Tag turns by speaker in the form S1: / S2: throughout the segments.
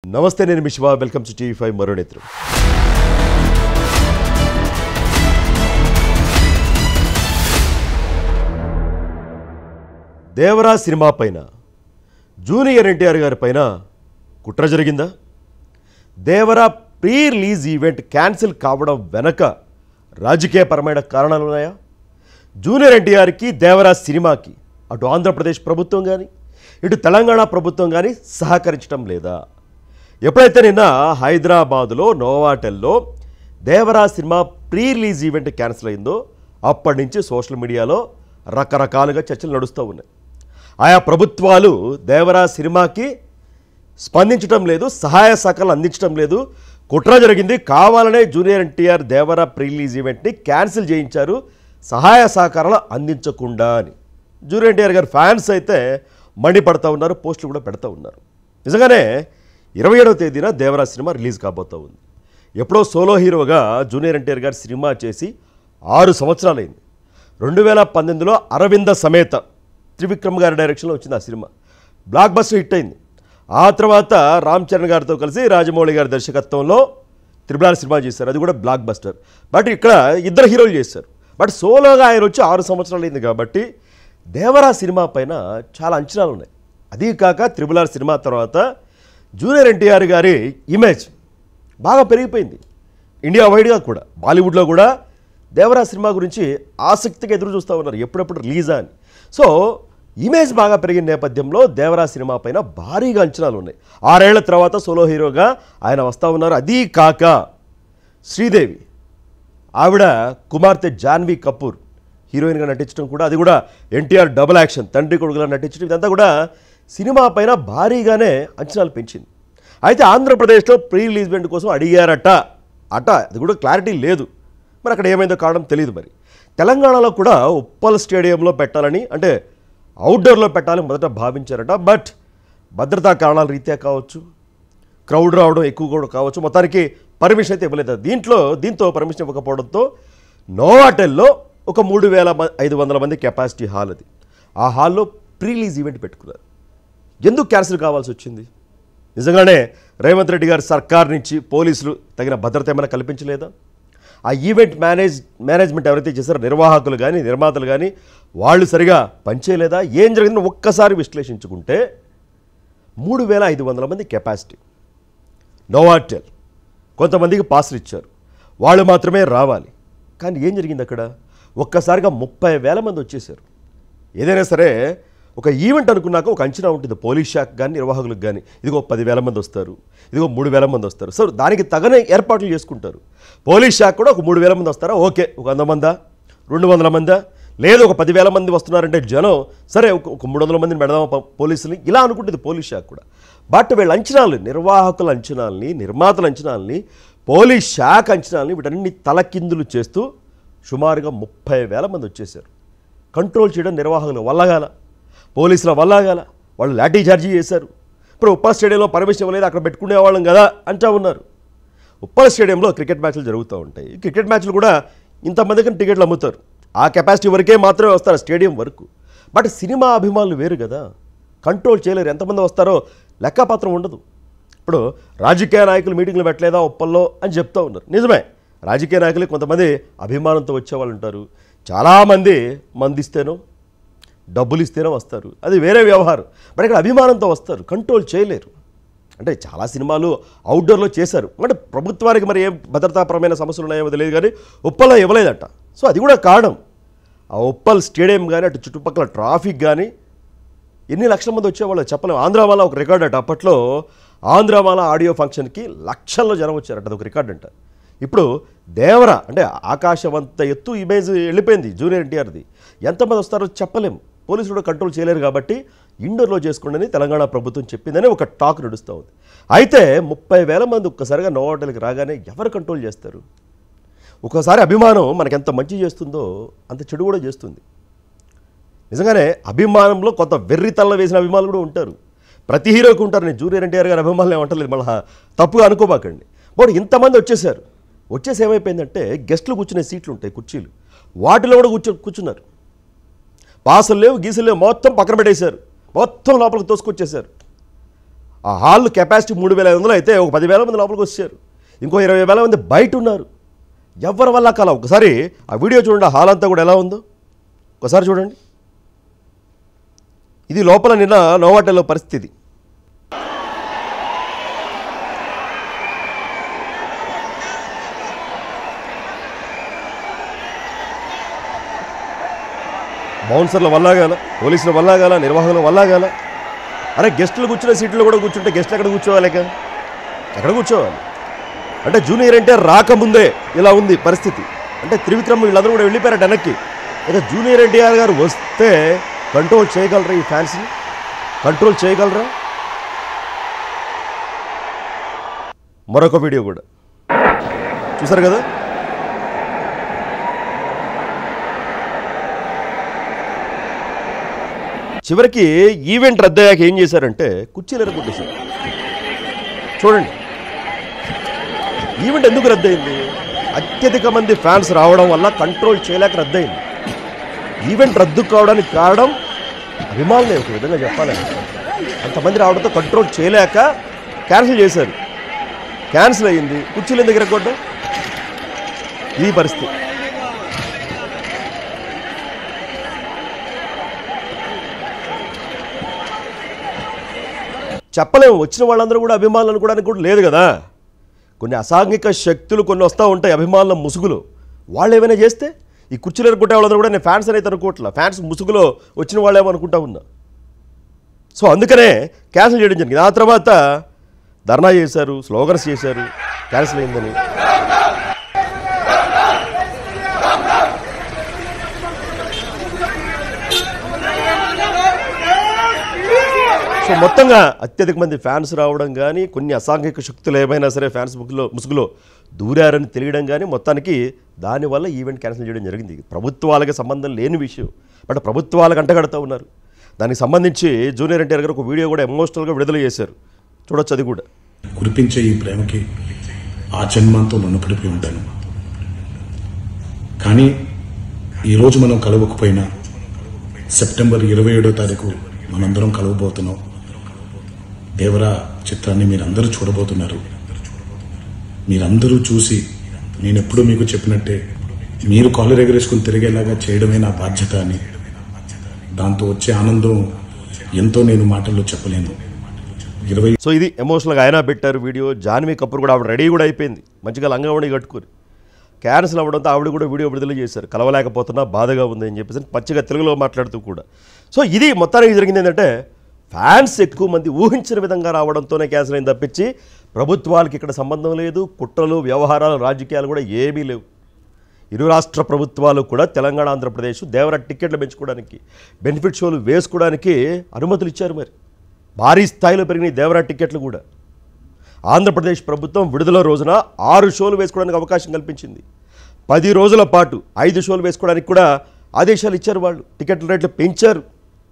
S1: నమస్తే నేను మీ Shiva welcome to TV five మరో నేత్రం దేవరా సినిమా పైన జూనియర్ ఎన్టీఆర్ గారి పైన కుట్ర జరిగిందా Devara pre release event cancel కావడం వెనక రాజకీయపరమైన కారణాలు ఉన్నాయా జూనియర్ ఎన్టీఆర్కి దేవరా సినిమాకి అటు ఆంధ్రప్రదేశ్ ప్రభుత్వం కానీ ఇటు తెలంగాణ ప్రభుత్వం కానీ సహకరించడం లేదా ఎప్పుడైతే నిన్న హైదరాబాదులో నోవాటెల్లో Devara cinema pre release event cancel అయిందో అప్పటి నుంచి సోషల్ మీడియాలో రకరకాలుగా చర్చలు నడుస్తూ ఉన్నాయి ఆయా ప్రభుత్వాలు దేవరా సినిమాకి స్పందించడం లేదు సహాయ సహకారాలు అందించడం లేదు కుట్ర జరిగింది కావాలనే junior NTR Devara pre release ఈవెంట్ని క్యాన్సిల్ చేయించారు సహాయ సహకారాలు అందించకుండా అని జూనియర్ ఎన్టీఆర్ గారి ఫ్యాన్స్ అయితే మండిపడతా ఉన్నారు పోస్టులు కూడా పెడతా ఉన్నారు నిజంగానే ఇరవై ఏడవ తేదీన దేవరా సినిమా రిలీజ్ కాబోతా ఉంది ఎప్పుడో సోలో హీరోగా జూనియర్ ఎన్టీఆర్ గారు సినిమా చేసి ఆరు సంవత్సరాలైంది రెండు వేల పంతొమ్మిదిలో అరవింద సమేత త్రివిక్రమ్ గారి డైరెక్షన్లో వచ్చింది ఆ సినిమా బ్లాక్ బస్టర్ హిట్ అయింది ఆ తర్వాత రామ్ చరణ్ గారితో కలిసి రాజమౌళి గారి దర్శకత్వంలో త్రిబులార్ సినిమా చేశారు అది కూడా బ్లాక్ బస్టర్ బట్ ఇక్కడ ఇద్దరు హీరోలు చేశారు బట్ సోలోగా ఆయన వచ్చి ఆరు సంవత్సరాలు అయింది కాబట్టి దేవరా సినిమా పైన చాలా అంచనాలు ఉన్నాయి అదీ కాక త్రిబులార్ సినిమా తర్వాత జూనియర్ ఎన్టీఆర్ గారి ఇమేజ్ బాగా పెరిగిపోయింది ఇండియా వైడ్గా కూడా బాలీవుడ్లో కూడా దేవరా సినిమా గురించి ఆసక్తిగా ఎదురు చూస్తూ ఉన్నారు ఎప్పుడెప్పుడు రిలీజా అని సో ఇమేజ్ బాగా పెరిగిన నేపథ్యంలో దేవరా సినిమా పైన భారీగా అంచనాలు ఉన్నాయి ఆరేళ్ల తర్వాత సోలో హీరోగా ఆయన వస్తూ ఉన్నారు అదీ కాక శ్రీదేవి ఆవిడ కుమార్తె జాన్వీ కపూర్ హీరోయిన్గా నటించడం కూడా అది కూడా ఎన్టీఆర్ డబుల్ యాక్షన్ తండ్రి కొడుకులా నటించడం ఇదంతా కూడా సినిమా పైన భారీగానే అంచనాలు పెంచింది అయితే ఆంధ్రప్రదేశ్లో ప్రీ రిలీజ్మెంట్ కోసం అడిగారట అట అది కూడా క్లారిటీ లేదు మరి అక్కడ ఏమైందో కారణం తెలియదు మరి తెలంగాణలో కూడా ఉప్పల్ స్టేడియంలో పెట్టాలని అంటే అవుట్డోర్లో పెట్టాలని మొదట భావించారట బట్ భద్రతా కారణాల రీత్యా కావచ్చు క్రౌడ్ రావడం ఎక్కువ కూడా కావచ్చు మొత్తానికి పర్మిషన్ అయితే ఇవ్వలేదు దీంట్లో దీంతో పర్మిషన్ ఇవ్వకపోవడంతో నోవాటెల్లో ఒక మూడు వేల మ- ఐదు వందల మంది కెపాసిటీ హాల్ అది ఆ హాల్లో ప్రీ రిలీజ్ ఈవెంట్ పెట్టుకున్నారు ఎందుకు క్యాన్సిల్ కావాల్సి వచ్చింది నిజంగానే రేవంత్ రెడ్డి గారి సర్కార్ నుంచి పోలీసులు తగిన భద్రత ఏమైనా కల్పించలేదా ఆ ఈవెంట్ మేనేజ్ మేనేజ్మెంట్ ఎవరైతే చేశారో నిర్వాహకులు కానీ నిర్మాతలు కానీ వాళ్ళు సరిగా పనిచేయలేదా ఏం జరిగిందో ఒక్కసారి విశ్లేషించుకుంటే మూడు వేల ఐదు వందల మంది కెపాసిటీ నోవాటెల్ కొంతమందికి పాసులు ఇచ్చారు వాళ్ళు మాత్రమే రావాలి కానీ ఏం జరిగింది అక్కడ ఒక్కసారిగా ముప్పై వేల మంది వచ్చేసారు ఏదైనా సరే ఒక ఈవెంట్ అనుకున్నాక ఒక అంచనా ఉంటుంది పోలీస్ శాఖ కానీ నిర్వాహకులకు కానీ ఇదిగో పదివేల మంది వస్తారు ఇదిగో మూడు వేల మంది వస్తారు సో దానికి తగనే ఏర్పాట్లు చేసుకుంటారు పోలీస్ శాఖ కూడా ఒక మూడు వేల మంది వస్తారా ఓకే ఒక వంద మందా రెండు వందల మందా లేదు ఒక పదివేల మంది వస్తున్నారంటే జనం సరే ఒక ఒక మూడు వందల మందిని పెడదామా ప- పోలీసుని ఇలా అనుకుంటుంది పోలీస్ శాఖ కూడా బట్ వీళ్ళ అంచనాలు నిర్వాహకుల అంచనాల్ని నిర్మాతల అంచనాల్ని పోలీస్ శాఖ అంచనాల్ని వీటన్ని తలకిందులు చేస్తూ సుమారుగా ముప్పై వేల మంది వచ్చేసారు కంట్రోల్ చేయడం నిర్వాహకులు వల్లగాల పోలీసుల వల్లగాల వాళ్ళు లాఠీ చార్జీ చేశారు ఇప్పుడు ఉప్పల్ స్టేడియంలో పర్మిషన్ ఇవ్వలేదు అక్కడ పెట్టుకునే వాళ్ళం కదా అంటా ఉన్నారు ఉప్పల్ స్టేడియంలో క్రికెట్ మ్యాచ్లు జరుగుతూ ఉంటాయి క్రికెట్ మ్యాచ్లు కూడా ఇంతమందికి టికెట్లు అమ్ముతారు ఆ కెపాసిటీ వరకే మాత్రమే వస్తారు స్టేడియం వరకు బట్ సినిమా అభిమానులు వేరు కదా కంట్రోల్ చేయలేరు ఎంతమంది వస్తారో లెక్కపత్రం ఉండదు ఇప్పుడు రాజకీయ నాయకులు మీటింగ్లు పెట్టలేదా ఉప్పల్లో అని చెప్తా ఉన్నారు నిజమే రాజకీయ నాయకులు కొంతమంది అభిమానంతో వచ్చేవాళ్ళు ఉంటారు చాలామంది మందిస్తేనో డబ్బులు ఇస్తేనే వస్తారు అది వేరే వ్యవహారం మరి ఇక్కడ అభిమానంతో వస్తారు కంట్రోల్ చేయలేరు అంటే చాలా సినిమాలు అవుట్డోర్లో చేశారు అంటే ప్రభుత్వానికి మరి ఏం భద్రతాపరమైన సమస్యలు ఉన్నాయో తెలియదు కానీ ఉప్పల్లో ఇవ్వలేదట సో అది కూడా కారణం ఆ ఉప్పల్ స్టేడియం కానీ అటు చుట్టుపక్కల ట్రాఫిక్ కానీ ఎన్ని లక్షల మంది వచ్చేవాళ్ళు చెప్పలేము ఆంధ్రామాల ఒక రికార్డ్ అట అప్పట్లో ఆంధ్రామాల ఆడియో ఫంక్షన్కి లక్షల్లో జనం వచ్చారట అది ఒక రికార్డ్ అంట ఇప్పుడు దేవర అంటే ఆకాశవంత ఎత్తు ఇమేజ్ వెళ్ళిపోయింది జూనియర్ ఎన్టీఆర్ది ఎంతమంది వస్తారో చెప్పలేము పోలీసులు కూడా కంట్రోల్ చేయలేరు కాబట్టి ఇండోర్లో చేసుకోండి తెలంగాణ ప్రభుత్వం చెప్పిందని ఒక టాక్ నడుస్తూ ఉంది అయితే ముప్పై వేల మంది ఒక్కసారిగా నో హోటల్కి రాగానే ఎవరు కంట్రోల్ చేస్తారు ఒక్కోసారి అభిమానం మనకి ఎంత మంచి చేస్తుందో అంత చెడు కూడా చేస్తుంది నిజంగానే అభిమానంలో కొంత వెర్రితల్ల వేసిన అభిమానులు కూడా ఉంటారు ప్రతి హీరోకి ఉంటారు నేను జూనియర్ ఎన్టీఆర్ గారి అభిమానులు ఏమంటలేదు మళ్ళీ తప్పుగా అనుకోబాకండి బట్ ఇంతమంది వచ్చేసారు వచ్చేసి ఏమైపోయిందంటే గెస్టులు కూర్చునే సీట్లు ఉంటాయి కుర్చీలు వాటిలో కూడా కూర్చో కూర్చున్నారు పాసులు లేవు గీసులు లేవు మొత్తం పక్కన పెట్టేశారు మొత్తం లోపలికి తోసుకొచ్చేశారు ఆ హాల్ కెపాసిటీ మూడు వేల ఐదు వందలు అయితే ఒక పదివేల మంది లోపలికి వచ్చారు ఇంకో ఇరవై వేల మంది బయట ఉన్నారు ఎవరి వల్ల కాల ఒకసారి ఆ వీడియో చూడండి ఆ హాల్ అంతా కూడా ఎలా ఉందో ఒకసారి చూడండి ఇది లోపల నిన్న నోవాటెల్లో పరిస్థితి బౌన్సర్ల వల్లాగాల పోలీసుల వల్లాగాల నిర్వాహకుల వల్లాగాల అరే గెస్టులు కూర్చున్న సీట్లు కూడా కూర్చుంటే గెస్టులు ఎక్కడ కూర్చోవాలి ఇక? ఎక్కడ కూర్చోవాలి అంటే జూనియర్ అంటే రాకముందే ఇలా ఉంది పరిస్థితి అంటే త్రివిక్రమ్ వీళ్ళందరూ కూడా వెళ్ళిపోయారు వెనక్కి ఇక జూనియర్ ఎన్టీఆర్ గారు వస్తే కంట్రోల్ చేయగలరా ఈ ఫ్యాన్స్ని కంట్రోల్ చేయగలరా మరొక వీడియో కూడా చూసారు కదా చివరికి ఈవెంట్ రద్దయ్యాక ఏం చేశారంటే కుర్చీలు ఎరగొట్టేశారు చూడండి ఈవెంట్ ఎందుకు రద్దయింది అత్యధిక మంది ఫ్యాన్స్ రావడం వల్ల కంట్రోల్ చేయలేక రద్దయింది ఈవెంట్ రద్దు కావడానికి కారణం అభిమానులే ఒక విధంగా చెప్పాలంటే అంతమంది రావడంతో కంట్రోల్ చేయలేక క్యాన్సిల్ చేశారు క్యాన్సిల్ అయ్యింది కుర్చీలు ఎందుకు ఎరగొట్టడం ఈ పరిస్థితి చెప్పలేము వచ్చిన వాళ్ళందరూ కూడా అభిమానులు అనుకోవడానికి కూడా లేదు కదా కొన్ని అసాంఘిక శక్తులు కొన్ని వస్తూ ఉంటాయి అభిమానుల ముసుగులు వాళ్ళు ఏమైనా చేస్తే ఈ కుర్చీలు ఎరుకుంటే వాళ్ళందరూ కూడా నేను ఫ్యాన్స్ అయితే అనుకోవట్లా ఫ్యాన్స్ ముసుగులో వచ్చిన వాళ్ళేమో అనుకుంటా ఉన్నా సో అందుకనే క్యాన్సిల్ చేయడం జరిగింది ఆ తర్వాత ధర్నా చేశారు స్లోగన్స్ చేశారు క్యాన్సిల్ అయిందని సో మొత్తంగా అత్యధిక మంది ఫ్యాన్స్ రావడం కానీ కొన్ని అసాంఘిక శక్తులు ఏమైనా సరే ఫ్యాన్స్ ముగ్గులో ముసుగులో దూరారని తెలియడం కానీ మొత్తానికి దానివల్ల ఈవెంట్ క్యాన్సిల్ చేయడం జరిగింది ప్రభుత్వాలకి సంబంధం లేని విషయం బట్ ప్రభుత్వాలకు అంటగడుతూ ఉన్నారు దానికి సంబంధించి జూనియర్ ఎన్టీఆర్ గారు ఒక వీడియో కూడా ఎమోషనల్గా విడుదల చేశారు చూడొచ్చు అది కూడా
S2: కురిపించే ఈ ప్రేమకి ఆ జన్మంతో రుణపడిపోయి ఉంటాను కానీ ఈరోజు మనం కలవకపోయినా సెప్టెంబర్ ఇరవై ఏడో తారీఖు మనందరం కలవబోతున్నాం దేవరా చిత్రాన్ని మీరందరూ చూడబోతున్నారు మీరందరూ చూసి నేను ఎప్పుడూ మీకు చెప్పినట్టే మీరు కాలర్ ఎగరేసుకుని తిరిగేలాగా చేయడమే నా బాధ్యత అని దాంతో వచ్చే ఆనందం ఎంతో నేను మాటల్లో చెప్పలేను ఇరవై
S1: సో ఇది ఎమోషనల్గా ఆయన పెట్టారు వీడియో జాన్వీ కపూర్ కూడా ఆవిడ రెడీ కూడా అయిపోయింది మంచిగా లంగావణి కట్టుకుని క్యాన్సిల్ అవ్వడంతో ఆవిడ కూడా వీడియో విడుదల చేశారు కలవలేకపోతున్నా బాధగా ఉంది అని చెప్పేసి పచ్చిగా తెలుగులో మాట్లాడుతూ కూడా సో ఇది మొత్తానికి జరిగింది ఏంటంటే ఫ్యాన్స్ ఎక్కువ మంది ఊహించిన విధంగా రావడంతోనే క్యాన్సిల్ అయింది తప్పించి ప్రభుత్వాలకి ఇక్కడ సంబంధం లేదు కుట్రలు వ్యవహారాలు రాజకీయాలు కూడా ఏమీ లేవు ఇరు రాష్ట్ర ప్రభుత్వాలు కూడా తెలంగాణ ఆంధ్రప్రదేశ్ దేవర టికెట్లు పెంచుకోవడానికి బెనిఫిట్ షోలు వేసుకోవడానికి అనుమతులు ఇచ్చారు మరి భారీ స్థాయిలో పెరిగిన దేవరా టికెట్లు కూడా ఆంధ్రప్రదేశ్ ప్రభుత్వం విడుదల రోజున ఆరు షోలు వేసుకోవడానికి అవకాశం కల్పించింది పది రోజుల పాటు ఐదు షోలు వేసుకోవడానికి కూడా ఆదేశాలు ఇచ్చారు వాళ్ళు టికెట్ల రేట్లు పెంచారు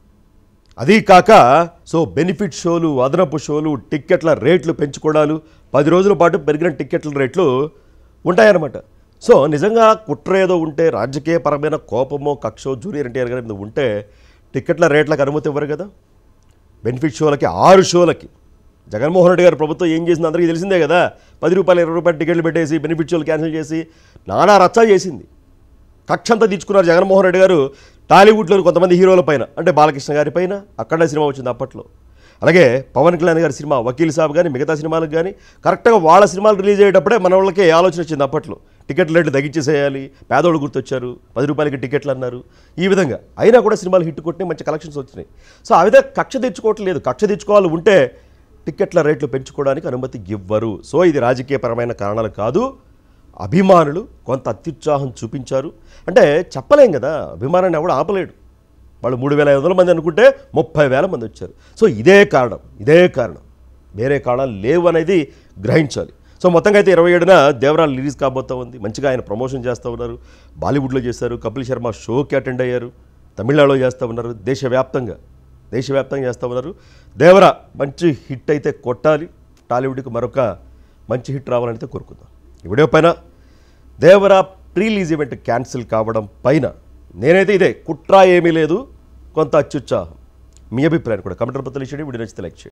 S1: అదీ కాక సో బెనిఫిట్ షోలు అదనపు షోలు టిక్కెట్ల రేట్లు పెంచుకోవడాలు పది రోజుల పాటు పెరిగిన టిక్కెట్ల రేట్లు ఉంటాయన్నమాట సో నిజంగా కుట్ర ఏదో ఉంటే రాజకీయపరమైన కోపమో కక్షో జూనియర్ ఎన్టీఆర్ గారి మీద ఉంటే టిక్కెట్ల రేట్లకు అనుమతి ఇవ్వరు కదా బెనిఫిట్ షోలకి ఆరు షోలకి జగన్మోహన్ రెడ్డి గారి ప్రభుత్వం ఏం చేసింది అందరికీ తెలిసిందే కదా పది రూపాయలు ఇరవై రూపాయలు టికెట్లు పెట్టేసి బెనిఫిట్ షోలు క్యాన్సిల్ చేసి నానా రచ్చా చేసింది కక్ష అంతా తీర్చుకున్నారు జగన్మోహన్ రెడ్డి గారు టాలీవుడ్లో కొంతమంది హీరోల పైన అంటే బాలకృష్ణ గారి పైన అక్కడే సినిమా వచ్చింది అప్పట్లో అలాగే పవన్ కళ్యాణ్ గారి సినిమా వకీల్ సాబ్ కానీ మిగతా సినిమాలకు కానీ కరెక్ట్గా వాళ్ళ సినిమాలు రిలీజ్ అయ్యేటప్పుడే మన వాళ్ళకి ఆలోచన వచ్చింది అప్పట్లో టికెట్ రేట్లు తగ్గించేసేయాలి పేదోళ్ళు గుర్తొచ్చారు పది రూపాయలకి టికెట్లు అన్నారు ఈ విధంగా అయినా కూడా సినిమాలు హిట్ కొట్టి మంచి కలెక్షన్స్ వచ్చినాయి సో ఆ విధంగా కక్ష తెచ్చుకోవట్లేదు కక్ష తెచ్చుకోవాలి ఉంటే టికెట్ల రేట్లు పెంచుకోవడానికి అనుమతి ఇవ్వరు సో ఇది రాజకీయపరమైన కారణాలు కాదు అభిమానులు కొంత అత్యుత్సాహం చూపించారు అంటే చెప్పలేం కదా అభిమానాన్ని ఎవడు ఆపలేడు వాళ్ళు మూడు వేల ఐదు వందల మంది అనుకుంటే ముప్పై వేల మంది వచ్చారు సో ఇదే కారణం ఇదే కారణం వేరే కారణాలు లేవు అనేది గ్రహించాలి సో మొత్తంగా అయితే ఇరవై ఏడున దేవరాలు రిలీజ్ కాబోతా ఉంది మంచిగా ఆయన ప్రమోషన్ చేస్తూ ఉన్నారు బాలీవుడ్లో చేశారు కపిల్ శర్మ షోకి అటెండ్ అయ్యారు తమిళనాడులో చేస్తూ ఉన్నారు దేశవ్యాప్తంగా దేశవ్యాప్తంగా చేస్తూ ఉన్నారు దేవరా మంచి హిట్ అయితే కొట్టాలి టాలీవుడ్కి మరొక మంచి హిట్ రావాలని అయితే కోరుకుందాం ఈ వీడియో పైన దేవరా ప్రీలీజ్ ఈవెంట్ క్యాన్సిల్ కావడం పైన నేనైతే ఇదే కుట్ర ఏమీ లేదు కొంత అత్యుత్సాహం మీ అభిప్రాయం కూడా కమెంటర్ పత్రాలు ఇచ్చేయండి వీడియో నచ్చితే లైక్ చేయండి